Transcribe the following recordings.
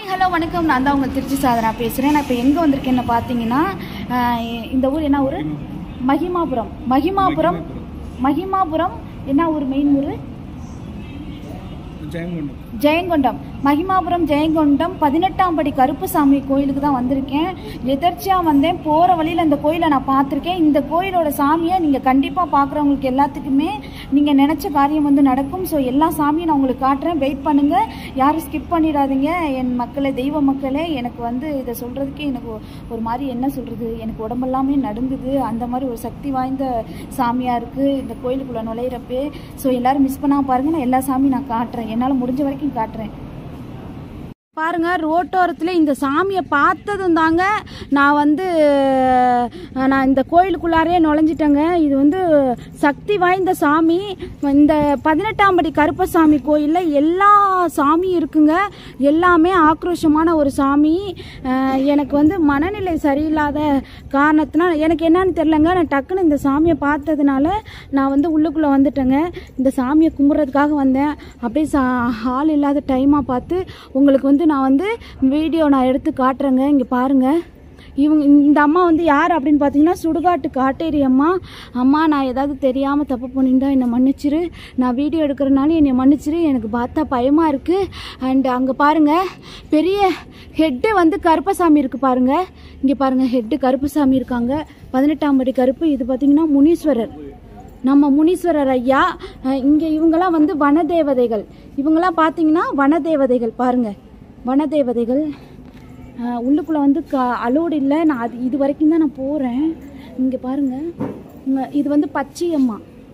hello வணக்கம் நான் தான் உங்கள் திருச்சி சாதனா பேசுகிறேன் நான் இப்போ எங்கே வந்திருக்கேன்னு பார்த்தீங்கன்னா ஆஹ் இந்த ஊர் என்ன ஊர் மகிமாபுரம் மகிமாபுரம் மகிமாபுரம் என்ன ஊர் மெயின் ஊர் ஜெயங்கொண்டம் ஜெயங்கொண்டம் மகிமாபுரம் ஜெயங்கொண்டம் பதினெட்டாம் படி கருப்புசாமி கோயிலுக்கு தான் வந்திருக்கேன் எதர்ச்சியாக வந்தேன் போகிற வழியில் இந்த கோயிலை நான் பார்த்துருக்கேன் இந்த கோயிலோட சாமியை நீங்கள் கண்டிப்பாக பார்க்குறவங்களுக்கு எல்லாத்துக்குமே நீங்கள் நினச்ச காரியம் வந்து நடக்கும் ஸோ எல்லா சாமியும் நான் உங்களுக்கு காட்டுறேன் வெயிட் பண்ணுங்கள் யாரும் ஸ்கிப் பண்ணிடாதீங்க என் மக்களே தெய்வ மக்களே எனக்கு வந்து இதை சொல்கிறதுக்கே எனக்கு ஒ- ஒரு மாதிரி என்ன சொல்கிறது எனக்கு உடம்பெல்லாமே நடுங்குது அந்த மாதிரி ஒரு சக்தி வாய்ந்த சாமியாக இருக்குது இந்த கோயிலுக்குள்ளே நுழையிறப்பே ஸோ எல்லாரும் மிஸ் பண்ணாமல் பாருங்கள் நான் எல்லா சாமியும் நான் காட்டுறேன் என்னால் முடிஞ்ச வரைக்கும் காட்டுறேன் பாருங்க ரோட்டோரத்தில் இந்த சாமியை பார்த்ததும் தாங்க நான் வந்து அஹ், நான் இந்த கோயிலுக்குள்ளாரே நுழைஞ்சிட்டேங்க இது வந்து சக்தி வாய்ந்த சாமி இந்த பதினெட்டாம் படி கருப்பசாமி கோயிலில் எல்லா சாமியும் இருக்குங்க எல்லாமே ஆக்ரோஷமான ஒரு சாமி அஹ், எனக்கு வந்து மனநிலை சரியில்லாத காரணத்தினால எனக்கு என்னன்னு தெரிலங்க நான் டக்குன்னு இந்த சாமியை பார்த்ததுனால நான் வந்து உள்ளுக்குள்ளே வந்துட்டேங்க இந்த சாமியை கும்பிட்றதுக்காக வந்தேன் அப்படியே சா ஆள் இல்லாத டைமாக பார்த்து உங்களுக்கு வந்து நான் வந்து வீடியோ நான் எடுத்து காட்டுறேங்க இங்கே பாருங்கள் இவங்க இந்த அம்மா வந்து யார் அப்படின்னு பார்த்தீங்கன்னா சுடுகாட்டு காட்டேரி அம்மா அம்மா நான் ஏதாவது தெரியாமல் தப்பு பண்ணியிருந்தா என்னை மன்னிச்சிரு நான் வீடியோ எடுக்கிறனால என்னை மன்னிச்சிரு எனக்கு பார்த்தா பயமாக இருக்குது அண்ட் அங்கே பாருங்கள் பெரிய ஹெட்டு வந்து கருப்பசாமி இருக்குது பாருங்கள் இங்கே பாருங்கள் ஹெட்டு கருப்பசாமி இருக்காங்க பதினெட்டாம் படி கருப்பு இது பார்த்தீங்கன்னா முனீஸ்வரர் நம்ம முனீஸ்வரர் ஐயா அஹ் இங்க இவங்கெல்லாம் வந்து வனதேவதைகள் இவங்கெல்லாம் பார்த்தீங்கன்னா வனதேவதைகள் பாருங்க வனதேவதைகள் அஹ் உள்ளுக்குள்ள வந்து க அலோடு இல்லை நான் அது இது வரைக்கும் தான் நான் போகிறேன் இங்கே பாருங்க இங்க இது வந்து பச்சையம்மா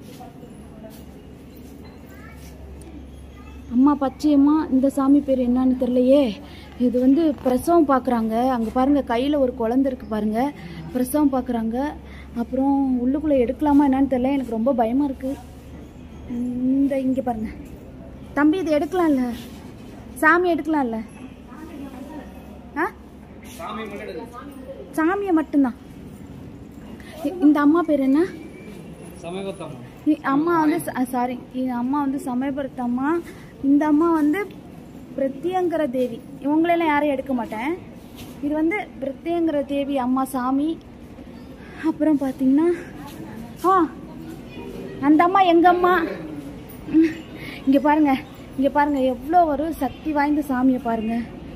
அம்மா பச்சையம்மா இந்த சாமி பேர் என்னன்னு தெரியலையே இது வந்து பிரசவம் பார்க்குறாங்க அங்கே பாருங்க கையில் ஒரு குழந்தை இருக்கு பாருங்க பிரசவம் பார்க்குறாங்க அப்புறம் உள்ளுக்குள்ளே எடுக்கலாமா என்னன்னு தெரியல எனக்கு ரொம்ப பயமாக இருக்கு இந்த இங்கே பாருங்க தம்பி இது எடுக்கலாம்ல சாமி எடுக்கலாம்ல ஆ சாமியை மட்டும்தான் இ- இந்த அம்மா பேர் என்ன சமீபத்தம் இ- அம்மா வந்து சாரி அம்மா வந்து சமயபுரத்து அம்மா இந்த அம்மா வந்து பிரத்யங்கர தேவி இவங்களெல்லாம் யாரையும் எடுக்க மாட்டேன் இது வந்து பிரத்யங்கர தேவி அம்மா சாமி அப்புறம் பார்த்தீங்கன்னா ஆ அந்த அம்மா எங்க அம்மா இங்கே பாருங்க இங்கே பாருங்க எவ்வளோ ஒரு சக்தி வாய்ந்த சாமியை பாருங்க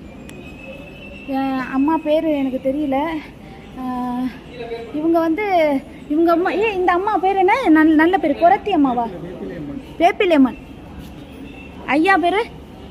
என் அம்மா பேர் எனக்கு தெரியல அஹ், இவங்க வந்து இவங்க அம்மா ஏ இந்த அம்மா பேர் என்ன நல்ல நல்ல பேர் குரத்தி அம்மாவா வேப்பிலேமன் ஐயா பேர்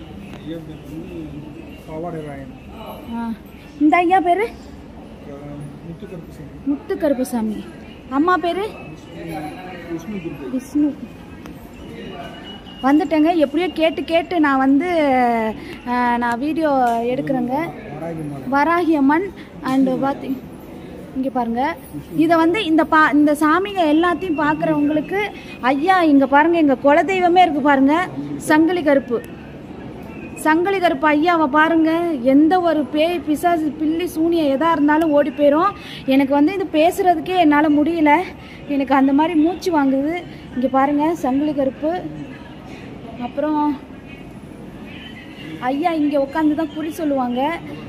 பாவாடை ராயன் இந்த ஐயா பேர் முத்துக்கருப்பு சிங் முத்து கருப்புசாமி அம்மா பேர் விஷ்ணு குரு விஷ்ணு வந்துட்டேங்க எப்படியோ கேட்டு கேட்டு நான் வந்து அஹ், நான் வீடியோ எடுக்கிறேங்க வராகி மாலை வராகி அம்மன் அண்டு பார்த்தி இங்கே பாருங்க இதை வந்து இந்த பா இந்த சாமிங்க எல்லாத்தையும் பார்க்குறவங்களுக்கு ஐயா இங்கே பாருங்க எங்கள் குலதெய்வமே இருக்கு பாருங்க சங்கிலி கருப்பு சங்கிலி கருப்பு ஐயாவை பாருங்க எந்த ஒரு பேய் பிசாசு பில்லி சூனியம் எதாக இருந்தாலும் ஓடி போயிடும் எனக்கு வந்து இது பேசுறதுக்கே என்னால் முடியல எனக்கு அந்த மாதிரி மூச்சு வாங்குது இங்கே பாருங்க சங்கிலி கருப்பு அப்புறம் ஐயா இங்கே உட்காந்து தான் குறி சொல்லுவாங்க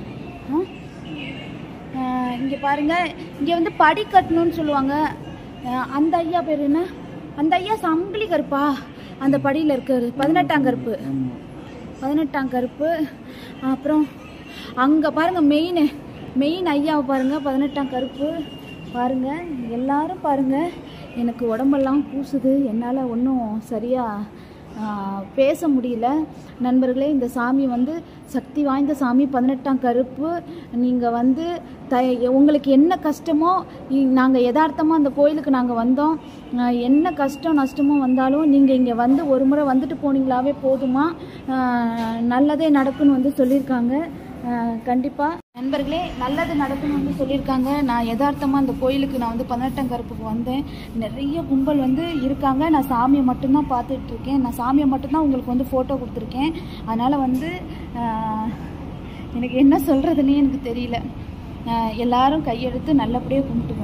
இங்கே பாருங்க இங்கே வந்து படி கட்டணும்னு சொல்லுவாங்க ஆஹ் அந்த ஐயா பேர் என்ன அந்த ஐயா சங்கிலி கருப்பா அந்த படியில் இருக்காரு பதினெட்டாம் கருப்பு பதினெட்டாம் கருப்பு அப்புறம் அங்கே பாருங்க மெயின் மெயின் ஐயாவை பாருங்க பதினெட்டாம் கருப்பு பாருங்க எல்லாரும் பாருங்க எனக்கு உடம்பெல்லாம் கூசுது என்னால் ஒன்றும் சரியாக பேச முடியல நண்பர்களே இந்த சாமி வந்து சக்தி வாய்ந்த சாமி பதினெட்டாம் கருப்பு நீங்கள் வந்து த உங்களுக்கு என்ன கஷ்டமோ நாங்கள் யதார்த்தமாக அந்த கோயிலுக்கு நாங்கள் வந்தோம் ஆஹ் என்ன கஷ்டம் நஷ்டமோ வந்தாலும் நீங்கள் இங்கே வந்து ஒரு முறை வந்துட்டு போனீங்களாவே போதுமா ஆஹ் நல்லதே நடக்குன்னு வந்து சொல்லியிருக்காங்க கண்டிப்பாக நண்பர்களே நல்லது நடக்கும்னு வந்து சொல்லியிருக்காங்க நான் யதார்த்தமாக அந்த கோயிலுக்கு நான் வந்து பதினெட்டாம் கருப்புக்கு வந்தேன் நிறைய கும்பல் வந்து இருக்காங்க நான் சாமியை மட்டும்தான் பார்த்துட்டு இருக்கேன் நான் சாமியை மட்டும்தான் உங்களுக்கு வந்து ஃபோட்டோ கொடுத்துருக்கேன் அதனால் வந்து ஆஹ், எனக்கு என்ன சொல்கிறதுனே எனக்கு தெரியல ஆஹ், எல்லாரும் கையெடுத்து நல்லபடியாக கும்பிட்டு